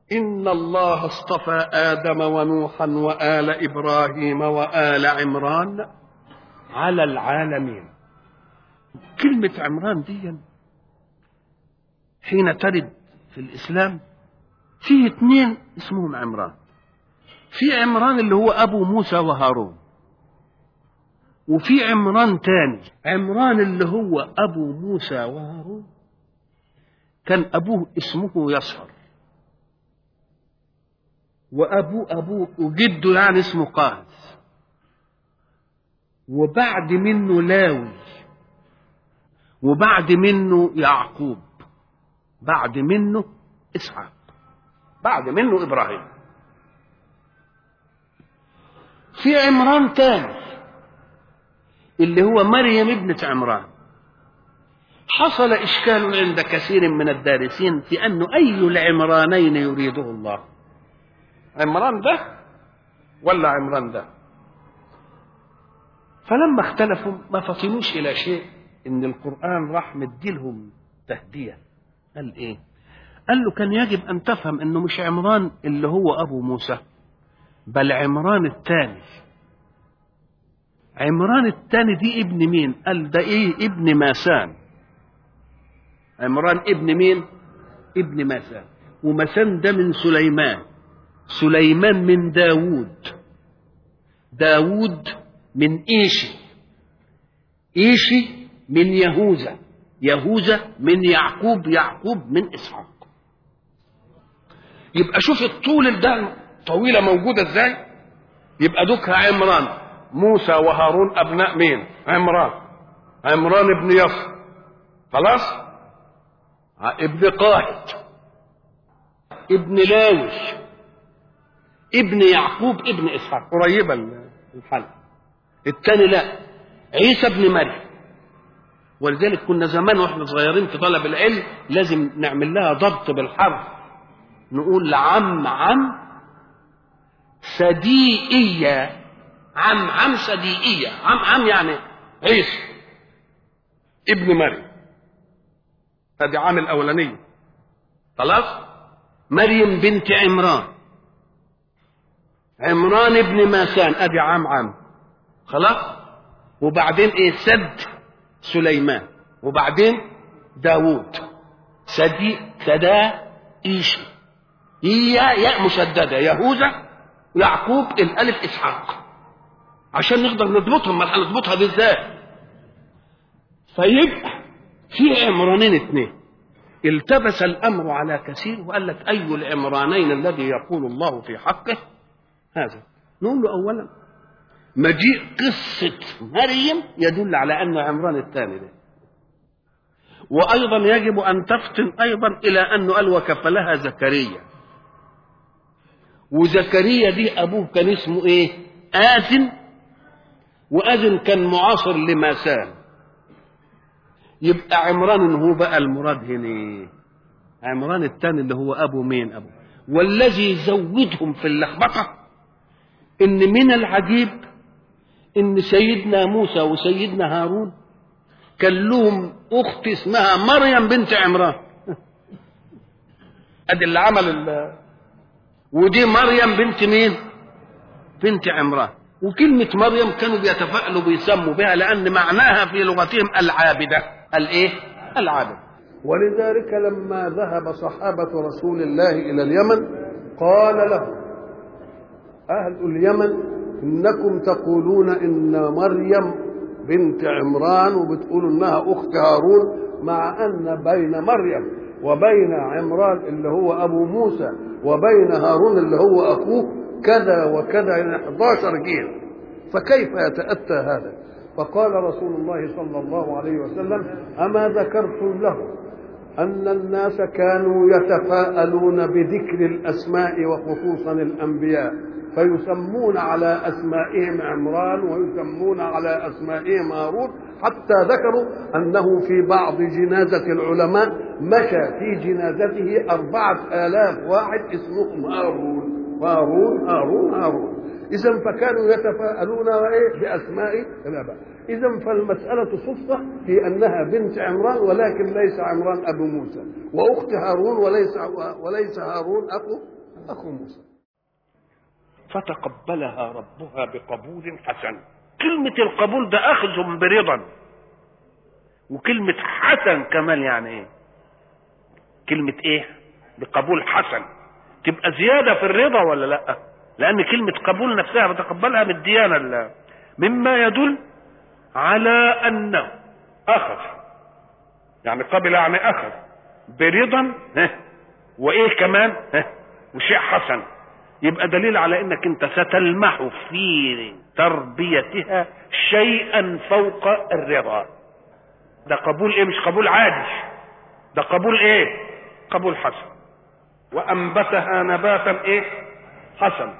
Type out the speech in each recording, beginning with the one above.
إن الله اصطفى آدم ونوحا وآل إبراهيم وآل عمران على العالمين كلمة عمران دي حين ترد في الإسلام فيه اثنين اسمهم عمران في عمران اللي هو أبو موسى وهارون وفي عمران تاني عمران اللي هو أبو موسى وهارون كان أبوه اسمه يصهر وأبوه أبوه وجده يعني اسمه قاهز وبعد منه لاوي وبعد منه يعقوب بعد منه إسحاق بعد منه إبراهيم في عمران تاني اللي هو مريم ابنة عمران حصل إشكال عند كثير من الدارسين في أنه أي العمرانين يريده الله عمران ده ولا عمران ده فلما اختلفوا ما فطنوش إلى شيء إن القرآن راح مديلهم تهدية قال إيه قال له كان يجب أن تفهم أنه مش عمران اللي هو أبو موسى بل عمران الثاني عمران الثاني دي ابن مين قال ده ايه ابن ماسان عمران ابن مين ابن ماسان وماسان ده من سليمان سليمان من داوود داوود من ايشي ايشي من يهوذا يهوذا من يعقوب يعقوب من اسحاق يبقى شوف الطول ده طويلة موجودة ازاي يبقى دوكها عمران موسى وهارون ابناء مين عمران عمران ابن يسر خلاص ابن قاهد ابن لاوي ابن يعقوب ابن اسحاق قريبه الحل الثاني لا عيسى ابن مريم ولذلك كنا زمان واحنا صغيرين في طلب العلم لازم نعمل لها ضبط بالحرف نقول لعم عم صديقية عم عم صديقية عم عم يعني عيسى ابن مريم هذه عام الأولانية خلاص مريم بنت عمران عمران ابن ماسان ادي عام عام خلاص وبعدين ايه سد سليمان وبعدين داوود سدي سدا ايشي هي ياء مشدده يهوذا يعقوب الالف اسحاق عشان نقدر نضبطهم ما هنضبطها دي ازاي فيبقى في عمرانين اثنين التبس الامر على كثير وقال لك اي العمرانين الذي يقول الله في حقه هذا نقول له اولا مجيء قصة مريم يدل على أن عمران الثاني ده وأيضا يجب أن تفطن أيضا إلى أنه قال وكفلها زكريا وزكريا دي أبوه كان اسمه إيه آذن وآذن كان معاصر لماسان يبقى عمران هو بقى المراد هنا عمران الثاني اللي هو أبو مين أبو والذي زودهم في اللخبطة إن من العجيب ان سيدنا موسى وسيدنا هارون كان لهم اخت اسمها مريم بنت عمران ادي اللي عمل ال ودي مريم بنت مين بنت عمران وكلمة مريم كانوا بيتفائلوا بيسموا بها لأن معناها في لغتهم العابدة الإيه؟ العابدة ولذلك لما ذهب صحابة رسول الله إلى اليمن قال لهم أهل اليمن انكم تقولون ان مريم بنت عمران وبتقولوا انها اخت هارون مع ان بين مريم وبين عمران اللي هو ابو موسى وبين هارون اللي هو اخوه كذا وكذا يعني 11 جيل فكيف يتاتى هذا فقال رسول الله صلى الله عليه وسلم اما ذكرتم له ان الناس كانوا يتفاءلون بذكر الاسماء وخصوصا الانبياء فيسمون على أسمائهم عمران ويسمون على أسمائهم هارون حتى ذكروا أنه في بعض جنازة العلماء مشى في جنازته أربعة آلاف واحد اسمهم هارون هارون هارون هارون إذا فكانوا يتفاءلون بأسماء الآباء إذا فالمسألة صدفة في أنها بنت عمران ولكن ليس عمران أبو موسى وأخت هارون وليس وليس هارون أخو أخو موسى فتقبلها ربها بقبول حسن كلمة القبول ده أخذ برضا وكلمة حسن كمان يعني إيه كلمة إيه بقبول حسن تبقى زيادة في الرضا ولا لأ لأن كلمة قبول نفسها بتقبلها من الديانة الله مما يدل على أنه أخذ يعني قبل يعني أخذ برضا ها وإيه كمان ها وشيء حسن يبقى دليل على انك انت ستلمح في تربيتها شيئا فوق الرضا ده قبول ايه مش قبول عادي ده قبول ايه قبول حسن وانبتها نباتا ايه حسن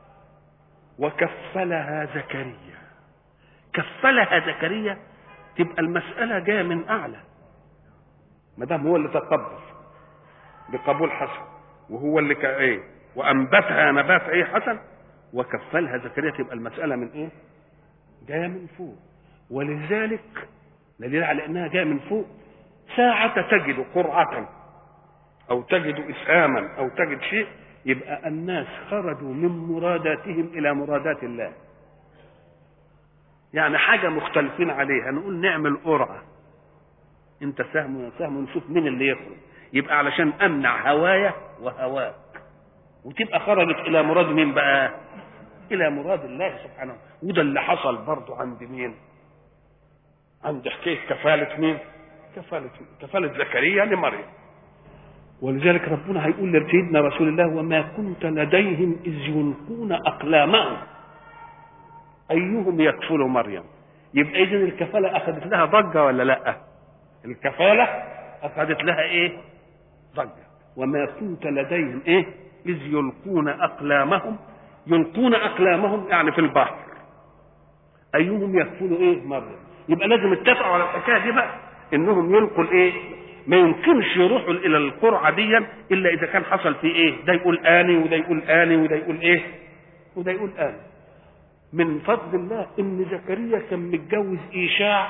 وكفلها زكريا كفلها زكريا تبقى المسألة جاية من أعلى ما دام هو اللي تقبل بقبول حسن وهو اللي كا ايه وانبتها نبات ايه حسن وكفلها زكريا تبقى المساله من ايه جايه من فوق ولذلك دليل على انها جايه من فوق ساعة تجد قرعة أو تجد إسهاما أو تجد شيء يبقى الناس خرجوا من مراداتهم إلى مرادات الله يعني حاجة مختلفين عليها نقول نعمل قرعة أنت سهم وأنا سهم ونشوف مين اللي يخرج يبقى علشان أمنع هوايا وهواك وتبقى خرجت الى مراد مين بقى الى مراد الله سبحانه وده اللي حصل برضه عند مين عند حكايه كفاله مين كفاله كفاله زكريا لمريم ولذلك ربنا هيقول لسيدنا رسول الله وما كنت لديهم اذ يلقون اقلامهم ايهم يكفل مريم يبقى اذا الكفاله اخذت لها ضجه ولا لا الكفاله اخذت لها ايه ضجه وما كنت لديهم ايه إذ يلقون أقلامهم يلقون أقلامهم يعني في البحر أيهم يكفل إيه مرة يبقى لازم اتفقوا على الحكاية دي بقى إنهم يلقوا الإيه ما يمكنش يروحوا إلى القرعة دي إلا إذا كان حصل في إيه ده يقول آني وده يقول آني وده يقول إيه وده يقول آني من فضل الله إن زكريا كان متجوز إيشاع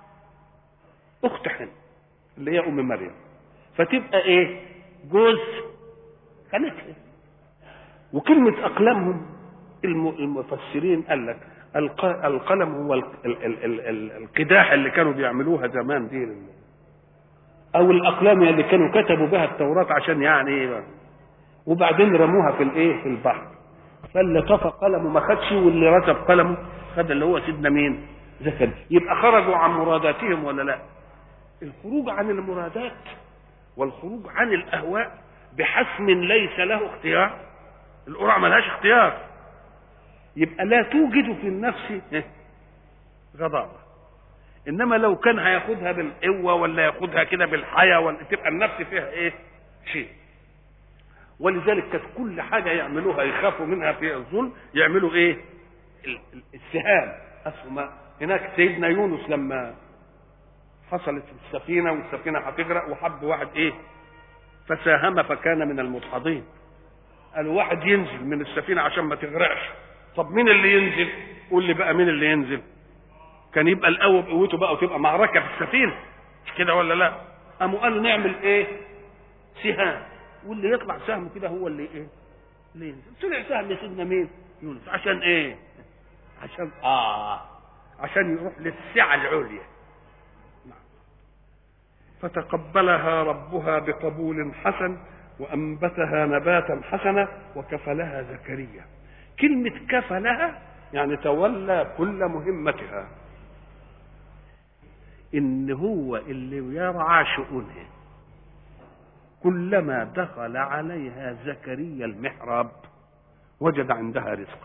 أخت حن اللي هي أم مريم فتبقى إيه جوز خانتها وكلمة أقلامهم المفسرين قال لك القلم هو ال ال ال ال ال القداح اللي كانوا بيعملوها زمان دي أو الأقلام اللي كانوا كتبوا بها التوراة عشان يعني وبعدين رموها في الإيه في البحر فاللي طفى قلمه ما خدش واللي رتب قلمه خد اللي هو سيدنا مين زكريا يبقى خرجوا عن مراداتهم ولا لا الخروج عن المرادات والخروج عن الأهواء بحسم ليس له اختيار القرعة ملهاش اختيار يبقى لا توجد في النفس غضاضة انما لو كان هياخدها بالقوة ولا ياخدها كده بالحياة ولا تبقى النفس فيها ايه شيء ولذلك كانت كل حاجة يعملوها يخافوا منها في الظلم يعملوا ايه السهام اسهم هناك سيدنا يونس لما حصلت السفينة والسفينة هتغرق وحب واحد ايه فساهم فكان من المدحضين قالوا واحد ينزل من السفينة عشان ما تغرقش طب مين اللي ينزل قول لي بقى مين اللي ينزل كان يبقى القوة بقوته بقى وتبقى معركة في السفينة مش كده ولا لا قاموا قالوا نعمل ايه سهام واللي يطلع سهم كده هو اللي ايه اللي ينزل طلع سهم يا سيدنا مين يونس عشان ايه عشان اه عشان يروح للسعة العليا فتقبلها ربها بقبول حسن وأنبتها نباتا حسنا وكفلها زكريا كلمة كفلها يعني تولى كل مهمتها إن هو اللي يرعى شؤونها كلما دخل عليها زكريا المحراب وجد عندها رزقا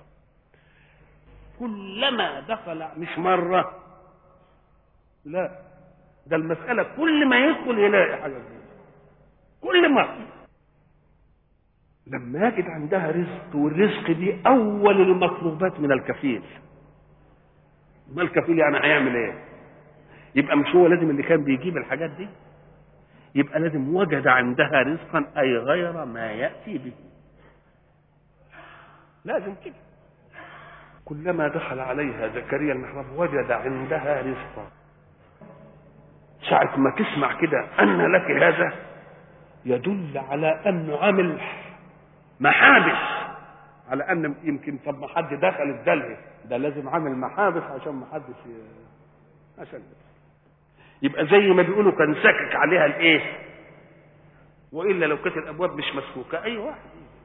كلما دخل مش مرة لا ده المسألة كل ما يدخل يلاقي حاجة جديدة كل مرة لما يجد عندها رزق والرزق دي أول المطلوبات من الكفيل ما الكفيل يعني هيعمل ايه يبقى مش هو لازم اللي كان بيجيب الحاجات دي يبقى لازم وجد عندها رزقا أي غير ما يأتي به لازم كده كلما دخل عليها زكريا المحراب وجد عندها رزقا ساعة ما تسمع كده أن لك هذا يدل على أنه عامل محابس على ان يمكن طب ما حد دخل الدلهي ده لازم عامل محابس عشان ما حدش ي- عشان يبقى زي ما بيقولوا كان سكك عليها الايه والا لو كانت الابواب مش مسكوكه اي واحد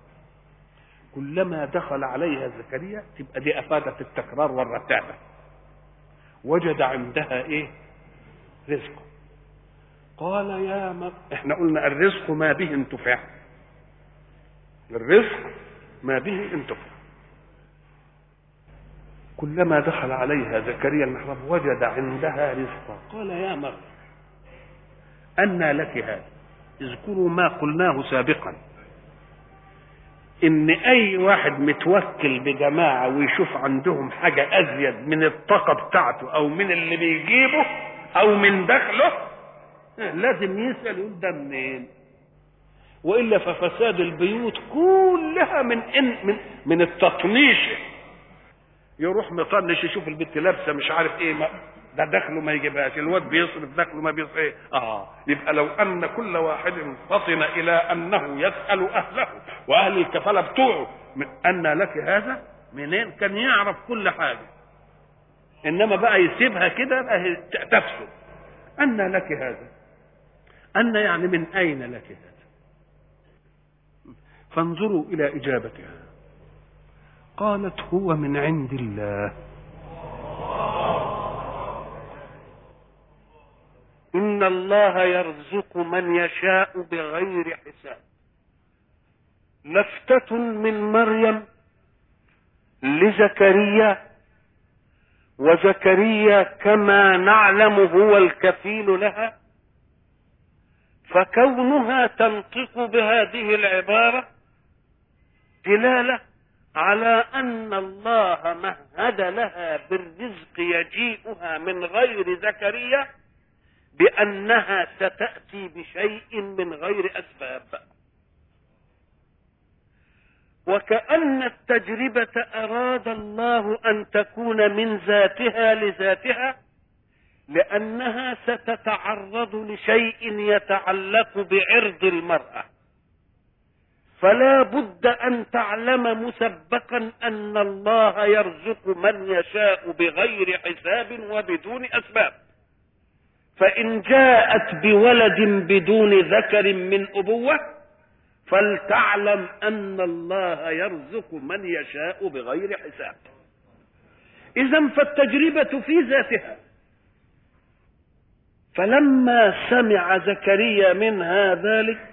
كلما دخل عليها زكريا تبقى دي افادت التكرار والرتابه وجد عندها ايه رزق قال يا مر احنا قلنا الرزق ما به انتفع الرزق ما به انتفع كلما دخل عليها زكريا المحراب وجد عندها رزقا قال يا مريم أنى لك هذا اذكروا ما قلناه سابقا ان اي واحد متوكل بجماعه ويشوف عندهم حاجه ازيد من الطاقه بتاعته او من اللي بيجيبه او من دخله لازم يسال يقول ده منين والا ففساد البيوت كلها من إن من من التطنيش يروح مطنش يشوف البنت لابسه مش عارف ايه ما ده دخله ما يجيبهاش الواد بيصرف دخله ما بيصرف ايه اه يبقى لو ان كل واحد فطن الى انه يسال اهله واهل الكفاله بتوعه من ان لك هذا منين كان يعرف كل حاجه انما بقى يسيبها كده بقى هي تفسد ان لك هذا ان يعني من اين لك هذا فانظروا الى اجابتها قالت هو من عند الله ان الله يرزق من يشاء بغير حساب لفتة من مريم لزكريا وزكريا كما نعلم هو الكفيل لها فكونها تنطق بهذه العبارة دلالة على أن الله مهد لها بالرزق يجيئها من غير زكريا بأنها ستأتي بشيء من غير أسباب وكأن التجربة أراد الله أن تكون من ذاتها لذاتها لأنها ستتعرض لشيء يتعلق بعرض المرأة فلا بد أن تعلم مسبقا أن الله يرزق من يشاء بغير حساب وبدون أسباب فإن جاءت بولد بدون ذكر من أبوة فلتعلم أن الله يرزق من يشاء بغير حساب إذا فالتجربة في ذاتها فلما سمع زكريا منها ذلك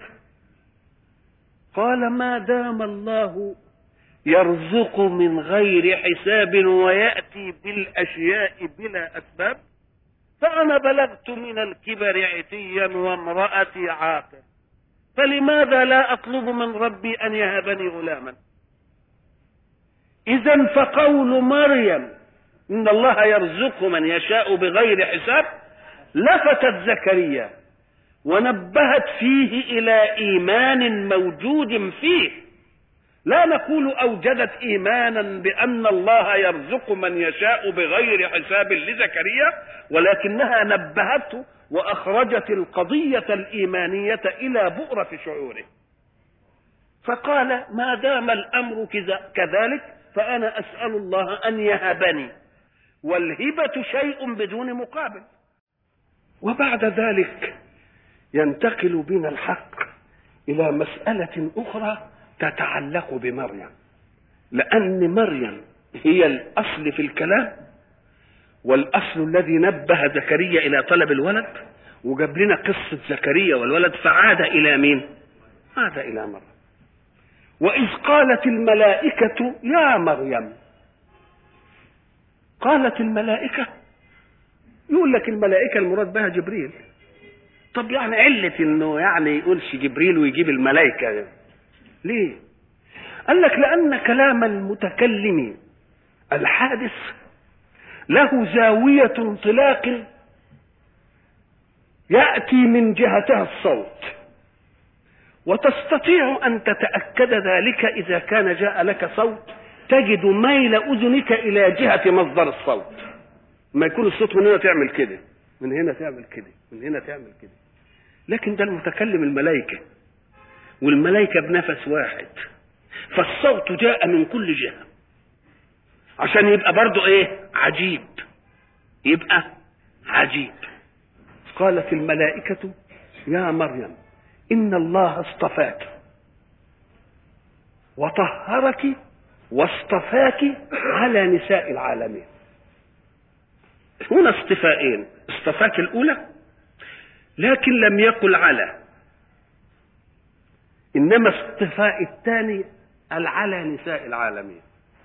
قال ما دام الله يرزق من غير حساب ويأتي بالأشياء بلا أسباب فأنا بلغت من الكبر عتيا وامرأتي عاقر فلماذا لا أطلب من ربي أن يهبني غلاما إذا فقول مريم إن الله يرزق من يشاء بغير حساب لفتت زكريا ونبهت فيه إلى إيمان موجود فيه لا نقول أوجدت إيمانا بأن الله يرزق من يشاء بغير حساب لزكريا ولكنها نبهته وأخرجت القضية الإيمانية إلى بؤرة شعوره فقال ما دام الأمر كذلك فأنا أسأل الله أن يهبني والهبة شيء بدون مقابل وبعد ذلك ينتقل بنا الحق إلى مسألة أخرى تتعلق بمريم لأن مريم هي الأصل في الكلام والأصل الذي نبه زكريا إلى طلب الولد وجاب لنا قصة زكريا والولد فعاد إلى مين؟ عاد إلى مريم وإذ قالت الملائكة يا مريم قالت الملائكة يقول لك الملائكة المراد بها جبريل طب يعني علة انه يعني يقولش جبريل ويجيب الملائكة ليه قال لك لأن كلام المتكلم الحادث له زاوية انطلاق يأتي من جهتها الصوت وتستطيع أن تتأكد ذلك إذا كان جاء لك صوت تجد ميل أذنك إلى جهة مصدر الصوت ما يكون الصوت من هنا تعمل كده من هنا تعمل كده من هنا تعمل كده لكن ده المتكلم الملائكة والملائكة بنفس واحد فالصوت جاء من كل جهة عشان يبقى برضه ايه عجيب يبقى عجيب قالت الملائكة يا مريم إن الله اصطفاك وطهرك واصطفاك على نساء العالمين هنا اصطفائين اصطفاك الأولى لكن لم يقل على إنما اصطفاء الثاني على نساء العالمين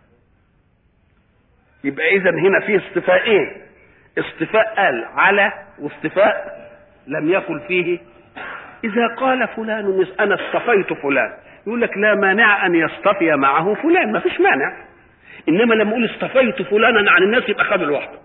يبقى إذا هنا في اصطفائين اصطفاء قال على واصطفاء لم يقل فيه إذا قال فلان أنا اصطفيت فلان يقول لك لا مانع أن يصطفي معه فلان ما فيش مانع إنما لما أقول اصطفيت فلانا عن الناس يبقى خد لوحده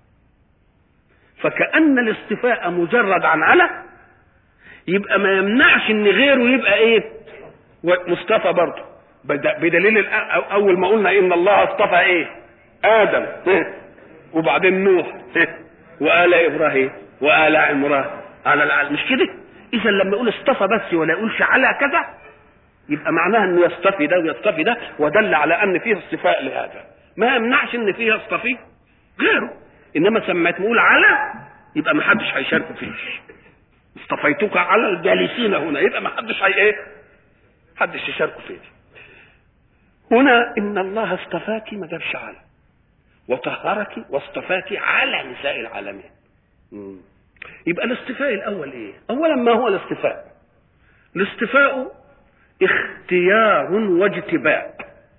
فكأن الاصطفاء مجرد عن على يبقى ما يمنعش ان غيره يبقى ايه مصطفى برضه بدليل اول ما قلنا ان الله اصطفى ايه ادم وبعدين نوح وآل ابراهيم وآل عمران على العالم مش كده اذا لما يقول اصطفى بس ولا يقولش على كذا يبقى معناها انه يصطفي ده ويصطفي ده ودل على ان فيه اصطفاء لهذا ما يمنعش ان فيه يصطفي غيره انما سميت نقول على يبقى ما حدش هيشارك فيه اصطفيتك على الجالسين هنا يبقى ما حدش هي ايه حدش يشارك فيه هنا ان الله اصطفاك ما جابش على وطهرك واصطفاك على نساء العالمين مم. يبقى الاصطفاء الاول ايه اولا ما هو الاصطفاء الاصطفاء اختيار واجتباء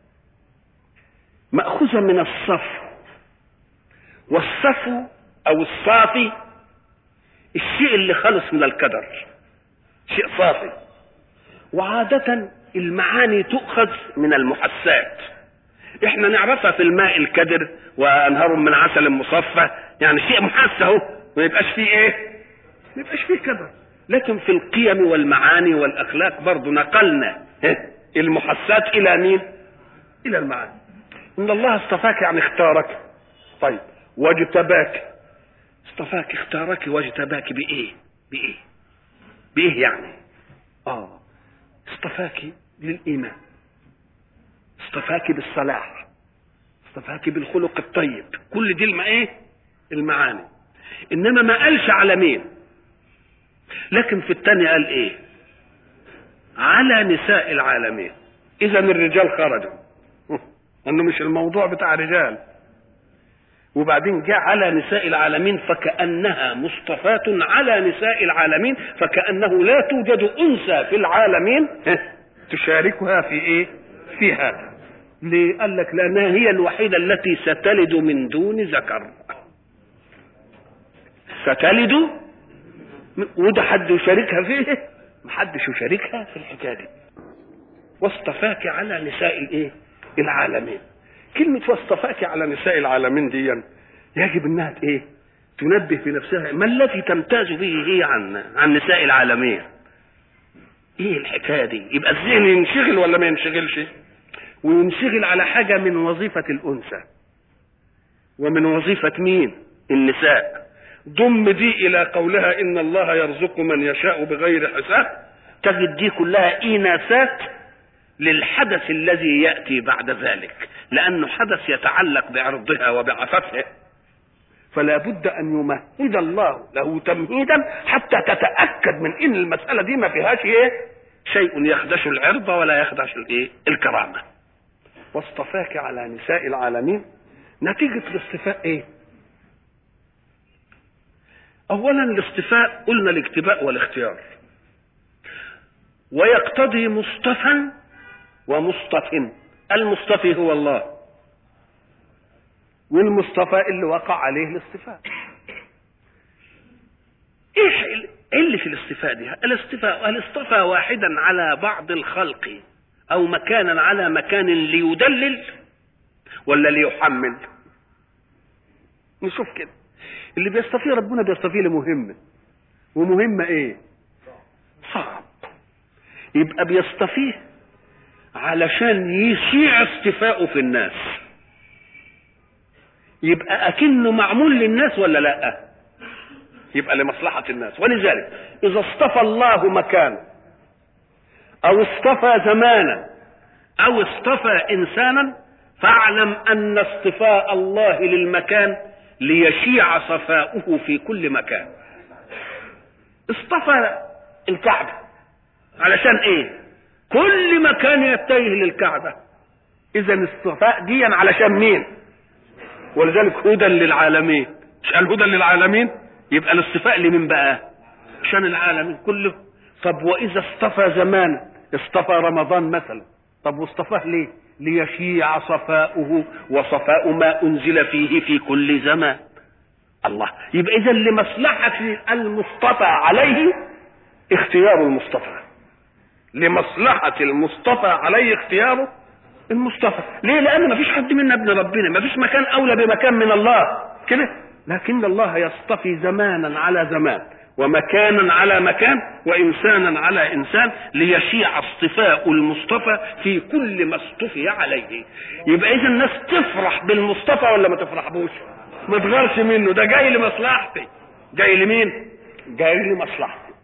ماخوذه من الصف والصفو او الصافي الشيء اللي خلص من الكدر شيء صافي وعادة المعاني تؤخذ من المحسات احنا نعرفها في الماء الكدر وانهار من عسل مصفى يعني شيء محس اهو ما يبقاش فيه ايه ما يبقاش فيه كدر لكن في القيم والمعاني والاخلاق برضه نقلنا المحسات الى مين الى المعاني ان الله اصطفاك يعني اختارك طيب واجتباك اصطفاك اختارك واجتباك بايه بايه بايه يعني اه اصطفاك للايمان اصطفاك بالصلاح اصطفاك بالخلق الطيب كل دي الم ايه المعاني انما ما قالش على مين لكن في الثانية قال ايه على نساء العالمين اذا الرجال خرجوا انه مش الموضوع بتاع رجال وبعدين جاء على نساء العالمين فكأنها مصطفاة على نساء العالمين فكأنه لا توجد أنثى في العالمين تشاركها في إيه؟ في هذا. ليه؟ قال لك لأنها هي الوحيدة التي ستلد من دون ذكر. ستلد وده حد يشاركها فيه؟ محدش يشاركها في الحكاية دي. واصطفاك على نساء الإيه؟ العالمين. كلمة واصطفاك على نساء العالمين دي يجب انها ايه؟ تنبه في نفسها ما الذي تمتاز به هي عن عن نساء العالمين؟ ايه الحكايه دي؟ يبقى الذهن ينشغل ولا ما ينشغلش؟ وينشغل على حاجه من وظيفه الانثى ومن وظيفه مين؟ النساء ضم دي الى قولها ان الله يرزق من يشاء بغير حساب تجد دي كلها اناثات للحدث الذي ياتي بعد ذلك لانه حدث يتعلق بعرضها وبعفافها فلا بد ان يمهد الله له تمهيدا حتى تتاكد من ان المساله دي ما فيهاش ايه شيء يخدش العرض ولا يخدش الايه الكرامه واصطفاك على نساء العالمين نتيجه الاصطفاء ايه اولا الاصطفاء قلنا الاجتباء والاختيار ويقتضي مصطفى ومصطف المصطفي هو الله والمصطفى اللي وقع عليه الاصطفاء ايش اللي في الاصطفاء دي الاصطفاء هل اصطفى واحدا على بعض الخلق او مكانا على مكان ليدلل ولا ليحمل نشوف كده اللي بيصطفيه ربنا بيصطفيه لمهمة ومهمة ايه صعب يبقى بيصطفيه علشان يشيع اصطفاؤه في الناس يبقى اكنه معمول للناس ولا لا يبقى لمصلحة الناس ولذلك اذا اصطفى الله مكانا او اصطفى زمانا او اصطفى انسانا فاعلم ان اصطفاء الله للمكان ليشيع صفاؤه في كل مكان اصطفى الكعبة علشان ايه كل مكان يتجه للكعبة اذا الصفاء دي علشان مين ولذلك هدى للعالمين مش قال هدى للعالمين يبقى الاصطفاء لمين بقى عشان العالمين كله طب واذا اصطفى زمان اصطفى رمضان مثلا طب واصطفاه ليه ليشيع صفاؤه وصفاء ما انزل فيه في كل زمان الله يبقى اذا لمصلحه المصطفى عليه اختيار المصطفى لمصلحه المصطفى عليه اختياره المصطفى ليه لان ما فيش حد منا ابن ربنا ما فيش مكان اولى بمكان من الله كده لكن الله يصطفي زمانا على زمان ومكانا على مكان وانسانا على انسان ليشيع اصطفاء المصطفى في كل ما اصطفي عليه يبقى اذا الناس تفرح بالمصطفى ولا ما تفرحبوش ما تغيرش منه ده جاي لمصلحتي جاي لمين جاي لمصلحتي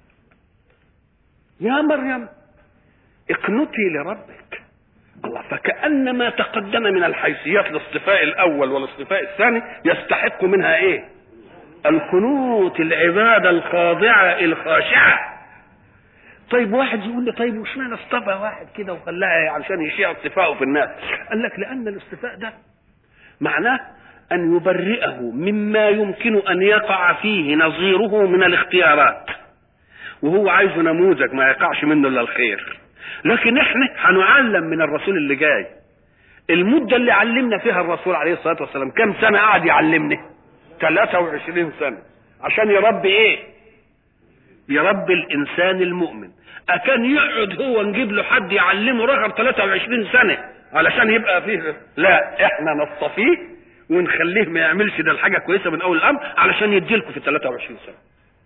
يا مريم اقنتي لربك الله فكأن ما تقدم من الحيثيات الاصطفاء الأول والاصطفاء الثاني يستحق منها إيه؟ القنوت العبادة الخاضعة الخاشعة طيب واحد يقول لي طيب وش معنى اصطفى واحد كده وخلاها علشان يشيع اصطفاءه في الناس قال لك لأن الاصطفاء ده معناه أن يبرئه مما يمكن أن يقع فيه نظيره من الاختيارات وهو عايز نموذج ما يقعش منه إلا الخير لكن احنا هنعلم من الرسول اللي جاي المدة اللي علمنا فيها الرسول عليه الصلاة والسلام كم سنة قعد يعلمنا 23 سنة عشان يربي ايه يربي الانسان المؤمن اكان يقعد هو نجيب له حد يعلمه رغم 23 سنة علشان يبقى فيه لا احنا نصطفيه ونخليه ما يعملش ده الحاجة كويسة من اول الامر علشان يديلكم في 23 سنة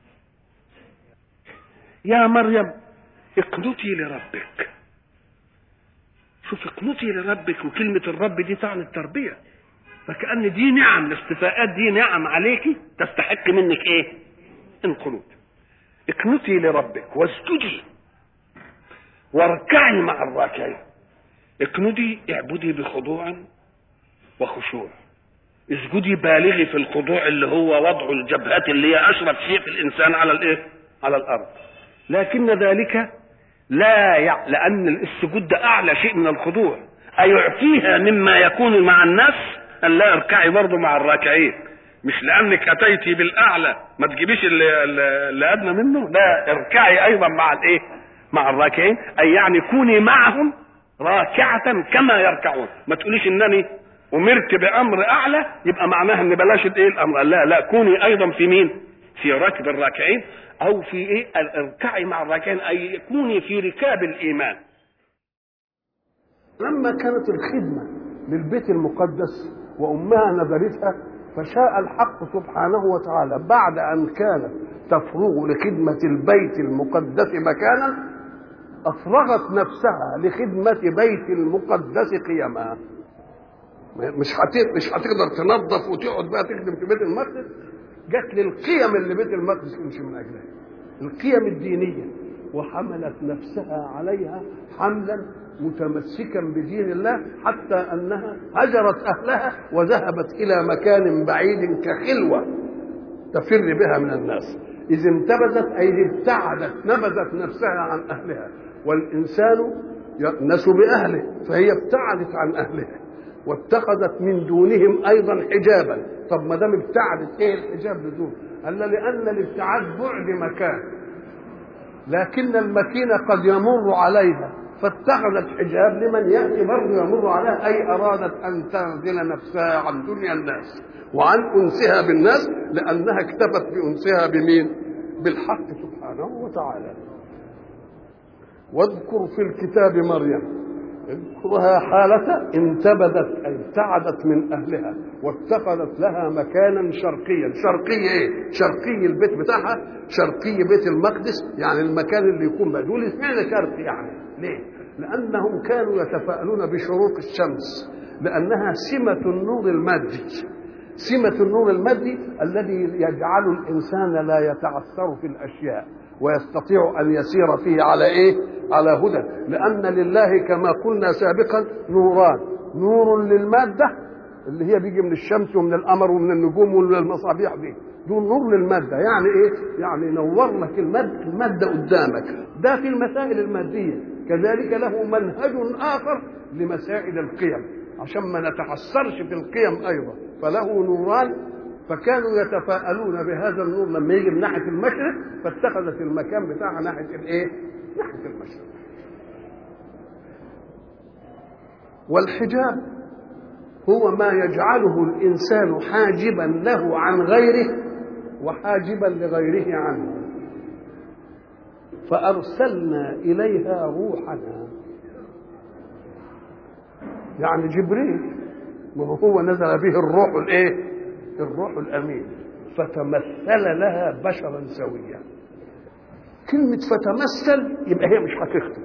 يا مريم اقنتي لربك شوف اقنتي لربك وكلمة الرب دي تعني التربية فكأن دي نعم الاصطفاءات دي نعم عليك تستحق منك ايه القنوت اقنتي لربك واسجدي واركعي مع الراكعين اقنتي اعبدي بخضوع وخشوع اسجدي بالغي في الخضوع اللي هو وضع الجبهات اللي هي اشرف شيء في الانسان على الايه على الارض لكن ذلك لا يع... لان السجود ده اعلى شيء من الخضوع ايعفيها مما يكون مع الناس ان لا اركعي برضه مع الراكعين مش لانك اتيتي بالاعلى ما تجيبيش اللي, اللي ادنى منه لا اركعي ايضا مع الايه مع الراكعين اي يعني كوني معهم راكعة كما يركعون ما تقوليش انني امرت بامر اعلى يبقى معناها ان بلاش الايه الامر لا لا كوني ايضا في مين في ركب الراكعين او في ايه اركعي مع الراكعين اي كوني في ركاب الايمان لما كانت الخدمة للبيت المقدس وأمها نذرتها فشاء الحق سبحانه وتعالى بعد أن كانت تفرغ لخدمة البيت المقدس مكانا أفرغت نفسها لخدمة بيت المقدس قيما مش مش هتقدر تنظف وتقعد بقى تخدم في بيت المقدس جت للقيم اللي بيت المقدس يمشي من أجلها القيم الدينية وحملت نفسها عليها حملا متمسكا بدين الله حتى انها هجرت اهلها وذهبت الى مكان بعيد كخلوه تفر بها من الناس اذ انتبذت اي ابتعدت نبذت نفسها عن اهلها والانسان يأنس باهله فهي ابتعدت عن اهلها واتخذت من دونهم ايضا حجابا طب ما دام ابتعدت ايه الحجاب بدون قال لان الابتعاد بعد مكان لكن المكينه قد يمر عليها فاتخذت حجاب لمن ياتي برضه يمر عليها اي ارادت ان تعزل نفسها عن دنيا الناس وعن انسها بالناس لانها اكتفت بانسها بمين؟ بالحق سبحانه وتعالى. واذكر في الكتاب مريم اذكرها حالة انتبذت أي ابتعدت من أهلها واتخذت لها مكانا شرقيا شرقي إيه؟ شرقي البيت بتاعها شرقي بيت المقدس يعني المكان اللي يكون بقى دول اسمعنا شرقي يعني ليه؟ لأنهم كانوا يتفاءلون بشروق الشمس لأنها سمة النور المادي سمة النور المادي الذي يجعل الإنسان لا يتعثر في الأشياء ويستطيع ان يسير فيه على ايه على هدى لان لله كما قلنا سابقا نوران نور للماده اللي هي بيجي من الشمس ومن القمر ومن النجوم ومن المصابيح دي دول نور للماده يعني ايه يعني ينور لك الماده, المادة قدامك ده في المسائل الماديه كذلك له منهج اخر لمسائل القيم عشان ما نتحسرش في القيم ايضا فله نوران فكانوا يتفاءلون بهذا النور لما يجي من ناحيه المشرق فاتخذت المكان بتاعها ناحيه الايه؟ ناحيه المشرق. والحجاب هو ما يجعله الانسان حاجبا له عن غيره وحاجبا لغيره عنه. فارسلنا اليها روحنا. يعني جبريل وهو نزل به الروح الايه؟ الروح الامين فتمثل لها بشرا سويا كلمة فتمثل يبقى هي مش حقيقته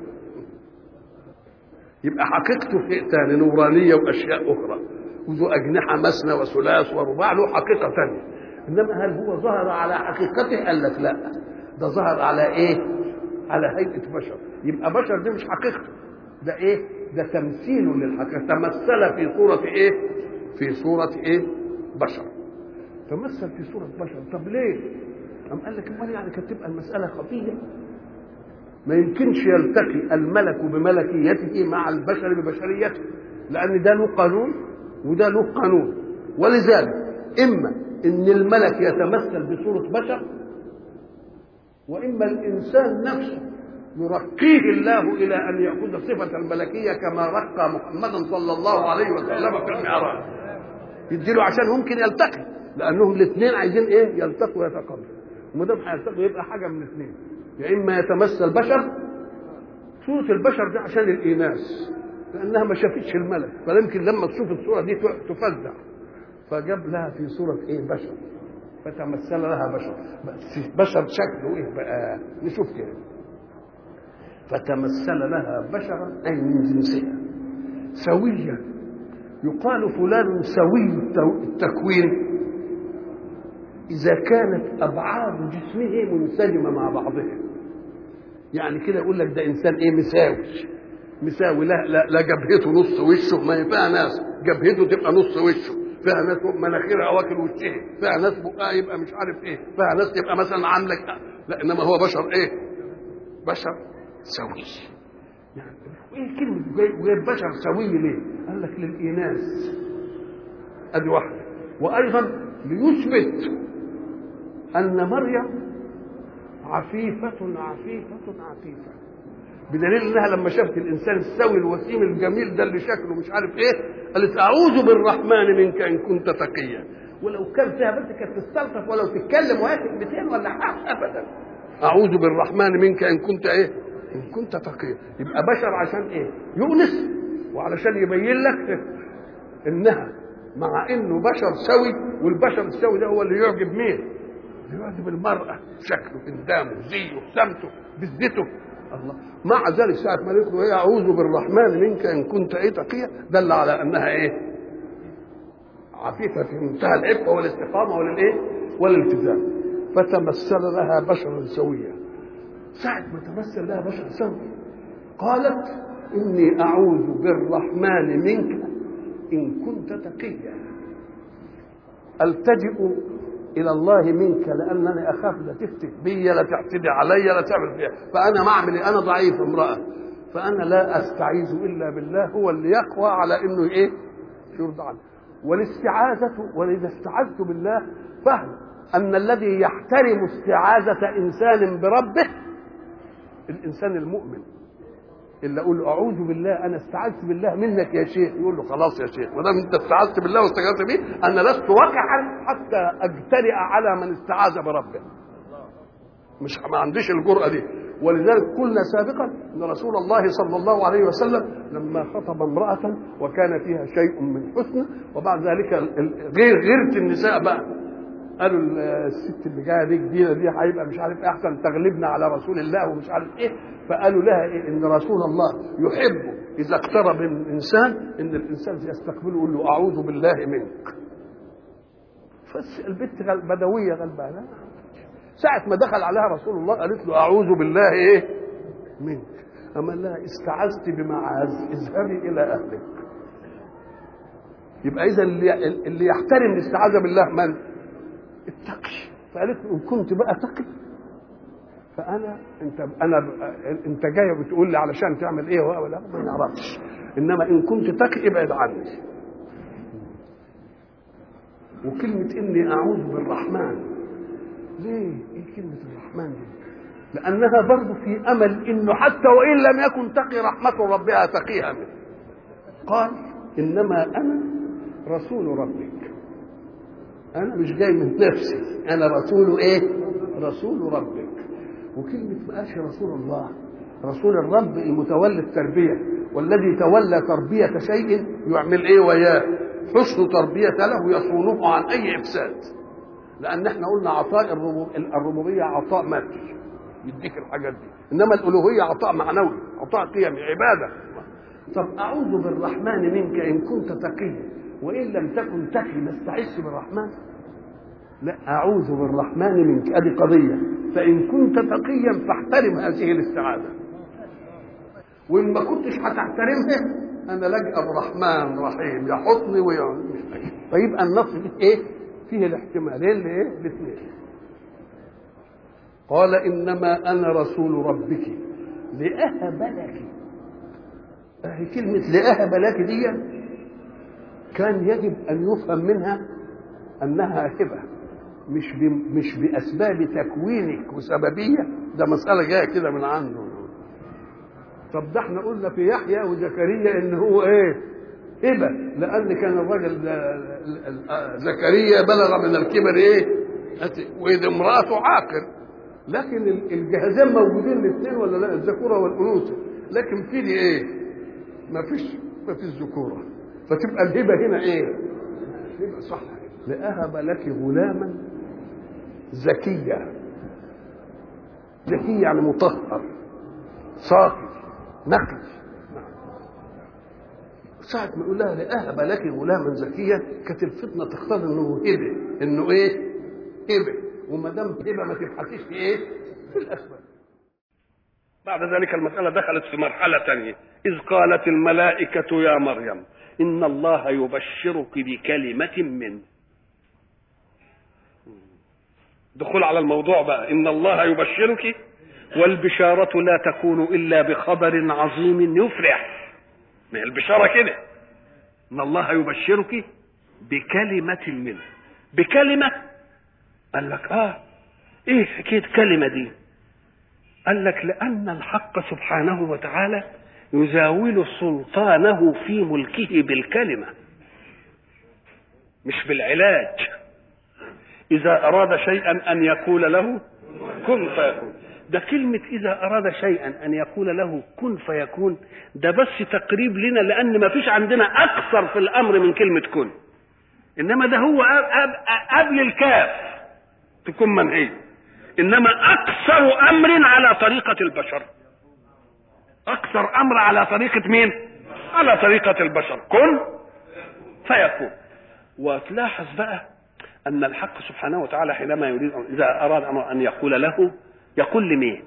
يبقى حقيقته شيء ثاني نورانية وأشياء أخرى وذو أجنحة مثنى وثلاث ورباع له حقيقة ثانية إنما هل هو ظهر على حقيقته؟ قال لك لا ده ظهر على إيه؟ على هيئة بشر يبقى بشر دي مش حقيقته ده إيه؟ ده تمثيل للحقيقة تمثل في صورة إيه؟ في صورة إيه؟ بشر تمثل في صورة بشر طب ليه؟ قام قال لك امال يعني كانت تبقى المسألة خفية ما يمكنش يلتقي الملك بملكيته مع البشر ببشريته لأن ده له قانون وده له قانون ولذلك إما إن الملك يتمثل بصورة بشر وإما الإنسان نفسه يرقيه الله إلى أن يأخذ صفة الملكية كما رقى محمدا صلى الله عليه وسلم في المعراج يديله عشان ممكن يلتقي لانهم الاثنين عايزين ايه يلتقوا ويتقابلوا وما دام هيلتقوا يبقى حاجه من الاثنين يا اما يتمثل بشر صوره البشر دي عشان الايناس لانها ما شافتش الملك فيمكن لما تشوف الصوره دي تفزع فجاب لها في صوره ايه بشر فتمثل لها بشر بس بشر شكله ايه بقى نشوف كده فتمثل لها بشرا اي من جنسها سويا يقال فلان سوي التكوين إذا كانت أبعاد جسمه منسجمة مع بعضها يعني كده يقول لك ده إنسان إيه مساوي مساوي لا لا, لا جبهته نص وشه ما فيها ناس جبهته تبقى نص وشه فيها ناس مناخيرها واكل وشها فيها ناس بقها يبقى مش عارف ايه فيها ناس تبقى مثلا عامله لا انما هو بشر ايه بشر سوي يعني ايه كلمه جايب بشر سوي ليه قال لك للإيناس ادي واحده وايضا ليثبت أن مريم عفيفة عفيفة عفيفة بدليل انها لما شافت الانسان السوي الوسيم الجميل ده اللي شكله مش عارف ايه قالت اعوذ بالرحمن منك ان كنت تقيا ولو كان فيها بس كانت تستلطف ولو تتكلم وهي كلمتين ولا حاجه ابدا اعوذ بالرحمن منك ان كنت ايه ان كنت تقيا يبقى بشر عشان ايه يؤنس وعلشان يبين لك انها مع انه بشر سوي والبشر السوي ده هو اللي يعجب مين يعجب المرأة شكله قدامه زيه سمته بزته الله مع ذلك ساعة ما قالت له ايه أعوذ بالرحمن منك إن كنت إيه تقيا دل على أنها إيه؟ عفيفة في منتهى العفة والاستقامة وللإيه؟ والالتزام فتمثل لها بشرا سويا ساعة ما تمثل لها بشر سوي قالت إني أعوذ بالرحمن منك إن كنت تقيا ألتجئ الى الله منك لانني اخاف لا تفتك بي لا تعتدي علي لا تعمل فيها فانا ما اعمل انا ضعيف امراه فانا لا استعيذ الا بالله هو اللي يقوى على انه ايه يرضى عنه والاستعاذة واذا استعذت بالله فهم ان الذي يحترم استعاذة انسان بربه الانسان المؤمن اللي اقول له اعوذ بالله انا استعذت بالله منك يا شيخ يقول له خلاص يا شيخ ما دام انت استعذت بالله واستغاثت به انا لست وقعا حتى اجترئ على من استعاذ بربه مش ما عنديش الجرأة دي ولذلك قلنا سابقا ان رسول الله صلى الله عليه وسلم لما خطب امرأة وكان فيها شيء من حسن وبعد ذلك غير غيرة النساء بقى قالوا الست اللي جايه دي جديده دي هيبقى مش عارف ايه احسن تغلبنا على رسول الله ومش عارف ايه فقالوا لها إيه ان رسول الله يحب اذا اقترب من الانسان ان الانسان يستقبله يقول له اعوذ بالله منك بس البنت بدويه غلبانه ساعة ما دخل عليها رسول الله قالت له أعوذ بالله إيه منك أما لها استعذت بمعاذ اذهبي إلى أهلك يبقى إذا اللي, اللي يحترم الاستعاذة بالله من؟ التقي فقالت له إن كنت بقى تقي فأنا أنت أنا أنت جاي بتقول لي علشان تعمل إيه ولا ما نعرفش إنما إن كنت تقي ابعد عني وكلمة إني أعوذ بالرحمن ليه؟ إيه كلمة الرحمن دي؟ لأنها برضه في أمل إنه حتى وإن لم يكن تقي رحمة ربها تقيها منه قال إنما أنا رسول ربك أنا مش جاي من نفسي أنا رسول إيه؟ رسول ربك وكلمة ما قالش رسول الله رسول الرب المتولي التربية والذي تولى تربية شيء يعمل إيه وياه حسن تربية له يصونه عن أي إفساد لأن احنا قلنا عطاء الربوبية عطاء مادي يديك الحاجات دي إنما الألوهية عطاء معنوي عطاء قيمي عبادة طب أعوذ بالرحمن منك إن كنت تقيا وإن لم تكن تقي ما استعذ بالرحمن لا أعوذ بالرحمن منك أدي قضية فإن كنت تقيا فاحترم هذه الاستعاذة وإن ما كنتش هتحترمها أنا لجأ برحمن رحيم يحطني ويعني فيبقى النص فيه إيه؟ فيه الاحتمالين لإيه؟ الاثنين قال إنما أنا رسول ربك لأهب لك أهي كلمة لأهب لك دي كان يجب أن يفهم منها أنها هبة مش مش بأسباب تكوينك وسببية ده مسألة جاية كده من عنده طب ده احنا قلنا في يحيى وزكريا ان هو ايه هبة لأن كان الراجل زكريا بلغ من الكبر ايه وإذا امرأته عاقر لكن الجهازين موجودين الاثنين ولا لا الذكورة والأنوثة لكن في دي ايه ما فيش ما فيش ذكورة فتبقى الهبة هنا ايه يبقى صح لأهب لك غلاما زكيا زكي يعني مطهر صافي نقي ساعة ما يقول لها لأهب لك غلاما زكيا كانت الفتنة تختار انه هبة انه ايه؟ هبة وما دام هبة ما تبحثيش في ايه؟ في الأسباب بعد ذلك المسألة دخلت في مرحلة ثانية إذ قالت الملائكة يا مريم إن الله يبشرك بكلمة منه دخول على الموضوع بقى إن الله يبشرك والبشارة لا تكون إلا بخبر عظيم يفرح ما البشارة كده إن الله يبشرك بكلمة منه بكلمة قال لك آه إيه حكاية كلمة دي قال لك لأن الحق سبحانه وتعالى يزاول سلطانه في ملكه بالكلمة مش بالعلاج إذا أراد شيئا أن يقول له كن فيكون ده كلمة إذا أراد شيئا أن يقول له كن فيكون ده بس تقريب لنا لأن ما فيش عندنا أكثر في الأمر من كلمة كن إنما ده هو قبل الكاف تكون منهي إنما أكثر أمر على طريقة البشر أكثر أمر على طريقة مين؟ على طريقة البشر كن فيكون وتلاحظ بقى أن الحق سبحانه وتعالى حينما يريد إذا أراد أن يقول له يقول لمين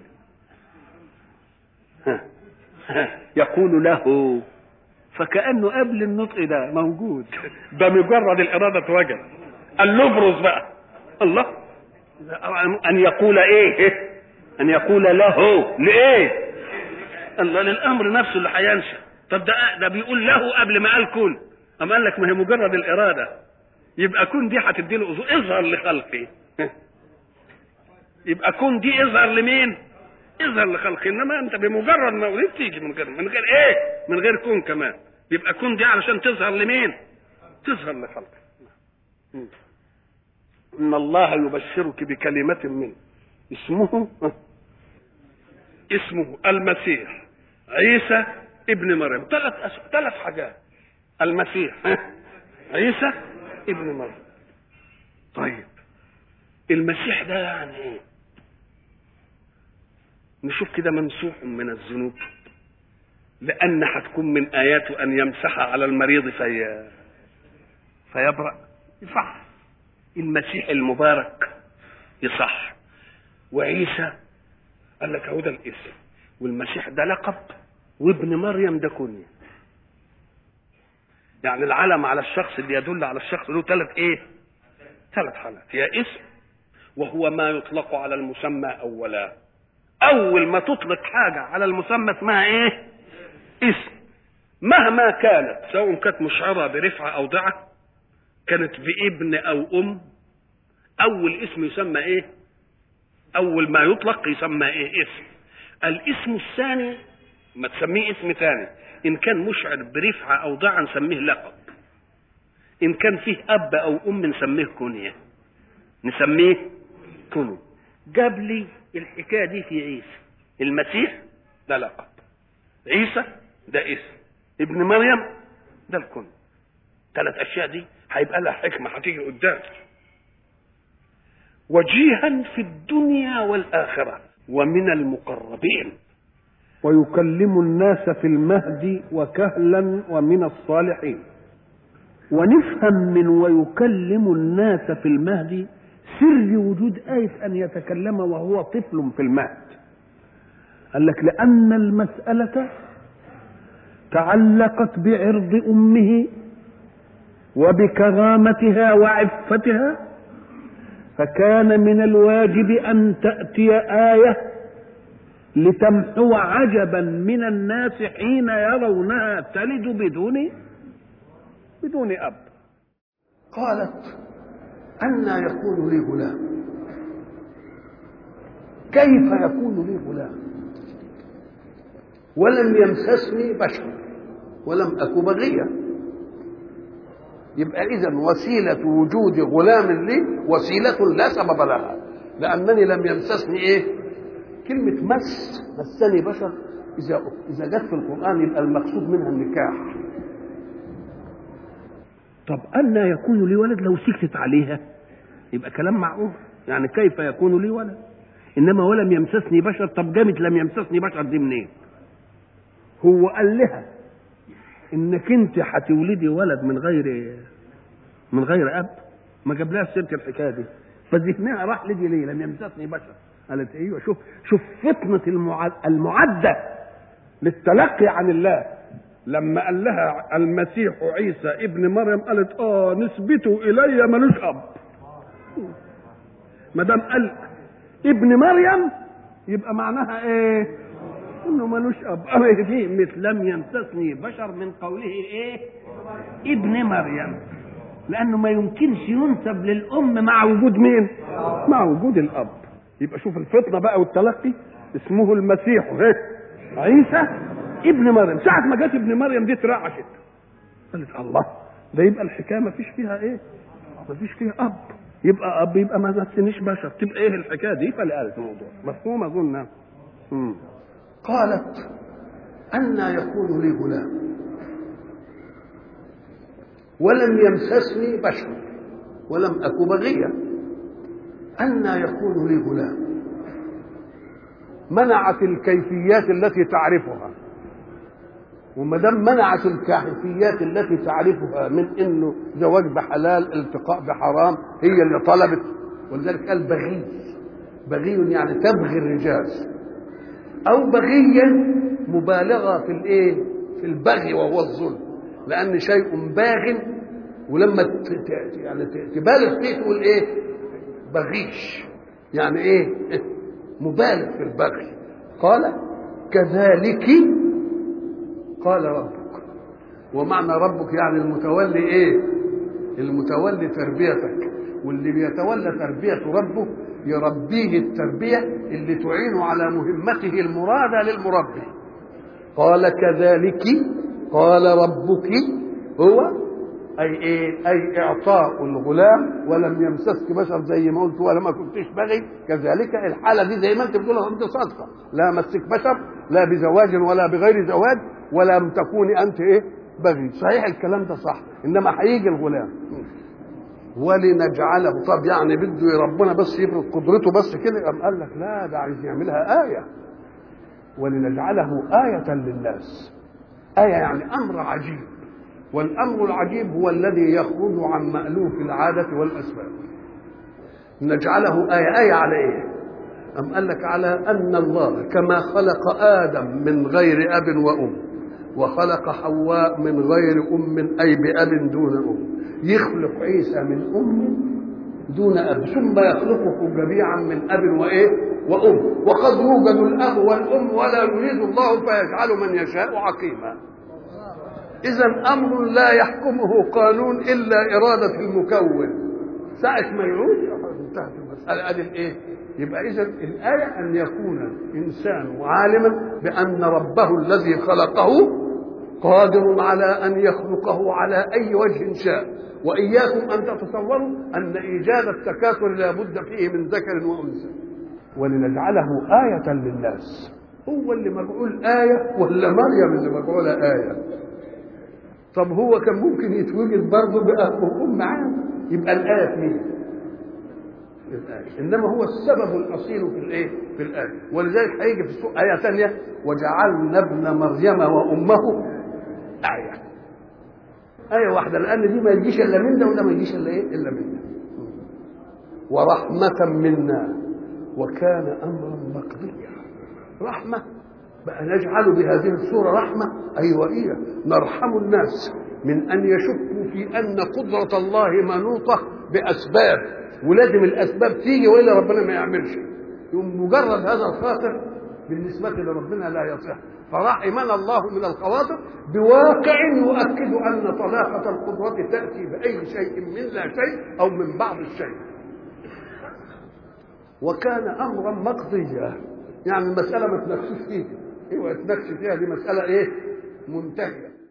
ها. ها. يقول له فكأنه قبل النطق ده موجود بمجرد الإرادة وجد قال له ابرز بقى الله أن يقول إيه أن يقول له لإيه الله للأمر نفسه اللي هينشأ طب ده ده بيقول له قبل ما قال كن أما قال لك ما هي مجرد الإرادة يبقى كن دي هتدي له اظهر لخلقي يبقى كن دي اظهر لمين؟ اظهر لخلقي انما انت بمجرد ما وليد تيجي من غير من غير ايه؟ من غير كن كمان يبقى كن دي علشان تظهر لمين؟ تظهر لخلقي ان الله يبشرك بكلمة منه اسمه اسمه المسيح عيسى ابن مريم ثلاث ثلاث حاجات المسيح عيسى ابن مريم طيب المسيح ده يعني ايه نشوف كده ممسوح من الذنوب لان هتكون من اياته ان يمسح على المريض في فيبرأ يصح المسيح المبارك يصح وعيسى قال لك هو ده الاسم والمسيح ده لقب وابن مريم ده كنية يعني العلم على الشخص اللي يدل على الشخص له ثلاث ايه ثلاث حالات يا اسم وهو ما يطلق على المسمى اولا اول ما تطلق حاجة على المسمى اسمها ايه اسم مهما كانت سواء كانت مشعرة برفعة او ضعة كانت بابن او ام اول اسم يسمى ايه اول ما يطلق يسمى ايه اسم الاسم الثاني ما تسميه اسم ثاني ان كان مشعر برفعه او ضاع نسميه لقب ان كان فيه اب او ام نسميه كنيه نسميه كنو جاب لي الحكايه دي في عيسى المسيح ده لقب عيسى ده اسم ابن مريم ده الكن ثلاث اشياء دي هيبقى لها حكمه هتيجي قدام وجيها في الدنيا والاخره ومن المقربين ويكلم الناس في المهد وكهلا ومن الصالحين ونفهم من ويكلم الناس في المهد سر وجود آية أن يتكلم وهو طفل في المهد قال لك لأن المسألة تعلقت بعرض أمه وبكرامتها وعفتها فكان من الواجب أن تأتي آية لتمحو عجبا من الناس حين يرونها تلد بدون بدون أب قالت أنى يكون لي غلام كيف يكون لي غلام ولم يمسسني بشر ولم أك بغيا يبقى إذا وسيلة وجود غلام لي وسيلة لا سبب لها لأنني لم يمسسني إيه كلمة مس مسني بشر إذا إذا جت في القرآن يبقى المقصود منها النكاح طب أن يكون لي ولد لو سكتت عليها يبقى كلام معقول يعني كيف يكون لي ولد إنما ولم يمسسني بشر طب جامد لم يمسسني بشر دي منين هو قال لها انك انت هتولدي ولد من غير من غير اب ما جابلهاش سيره الحكايه دي فذهنها راح لدي ليه لم يمسسني بشر قالت ايوه شوف شوف فطنه المعده للتلقي عن الله لما قال لها المسيح عيسى ابن مريم قالت اه نسبته الي ملوش اب ما دام قال ابن مريم يبقى معناها ايه انه ملوش اب اب دي مثل لم يمسسني بشر من قوله ايه ابن مريم لانه ما يمكنش ينسب للام مع وجود مين مع وجود الاب يبقى شوف الفطنه بقى والتلقي اسمه المسيح ايه عيسى ابن مريم ساعة ما جت ابن مريم دي اترعشت قالت الله ده يبقى الحكاية ما فيش فيها ايه ما فيش فيها اب يبقى اب يبقى ما مسنيش بشر تبقى ايه الحكاية دي فاللي قالت الموضوع مفهوم اظن مم. قالت أنى يكون لي غلام ولم يمسسني بشر ولم أك بغيا أنى يكون لي غلام منعت الكيفيات التي تعرفها وما دام منعت الكيفيات التي تعرفها من انه زواج بحلال التقاء بحرام هي اللي طلبت ولذلك قال بغي بغي يعني تبغي الرجال او بغيا مبالغه في الايه في البغي وهو الظلم لان شيء باغ ولما يعني تبالغ فيه تقول ايه بغيش يعني ايه مبالغ في البغي قال كذلك قال ربك ومعنى ربك يعني المتولي ايه المتولي تربيتك واللي بيتولى تربية ربه يربيه التربية اللي تعين على مهمته المرادة للمربي قال كذلك قال ربك هو أي إيه؟ أي إعطاء الغلام ولم يمسسك بشر زي ما قلت ولا ما كنتش بغي كذلك الحالة دي زي ما أنت بتقول أنت صادقة لا مسك بشر لا بزواج ولا بغير زواج ولم تكوني أنت إيه بغي صحيح الكلام ده صح إنما هيجي الغلام ولنجعله طب يعني بده ربنا بس يفرض قدرته بس كده قام قال لك لا ده عايز يعملها آية ولنجعله آية للناس آية يعني أمر عجيب والأمر العجيب هو الذي يخرج عن مألوف العادة والأسباب نجعله آية آية على إيه أم قال لك على أن الله كما خلق آدم من غير أب وأم وخلق حواء من غير أم أي بأب دون أم يخلق عيسى من أم دون أب ثم يخلقه جميعا من أب وإيه وأم وقد يوجد الأب والأم ولا يريد الله فيجعل من يشاء عقيما إذا أمر لا يحكمه قانون إلا إرادة المكون ساعة ما يعود انتهت المسألة أدي الإيه؟ يبقى إذا الآية أن يكون الإنسان عالما بأن ربه الذي خلقه قادر على أن يخلقه على أي وجه شاء وإياكم أن تتصوروا أن إيجاد التكاثر لا بد فيه من ذكر وأنثى ولنجعله آية للناس هو اللي مفعول آية ولا مريم اللي مفعولة آية طب هو كان ممكن يتوجد برضه بأب وأم معاه يبقى الآية في مين؟ الآية إنما هو السبب الأصيل في الإيه؟ في الآية ولذلك هيجي في آية ثانية وجعلنا ابن مريم وأمه آية آية واحدة لأن دي ما يجيش إلا من ده وده ما يجيش إلا إيه؟ إلا من ده ورحمة منا وكان أمرا مقضيا رحمة بقى نجعل بهذه الصورة رحمة أيوة إيه نرحم الناس من أن يشكوا في أن قدرة الله منوطة بأسباب ولازم الأسباب تيجي وإلا ربنا ما يعملش يوم مجرد هذا الخاطر بالنسبة لربنا لا يصح فرحمنا الله من الخواطر بواقع يؤكد أن طلاقة القدرة تأتي بأي شيء من لا شيء أو من بعض الشيء وكان أمرا مقضيا يعني المسألة ما تناقشش فيها ايوه تناقش فيها دي مسألة ايه منتهية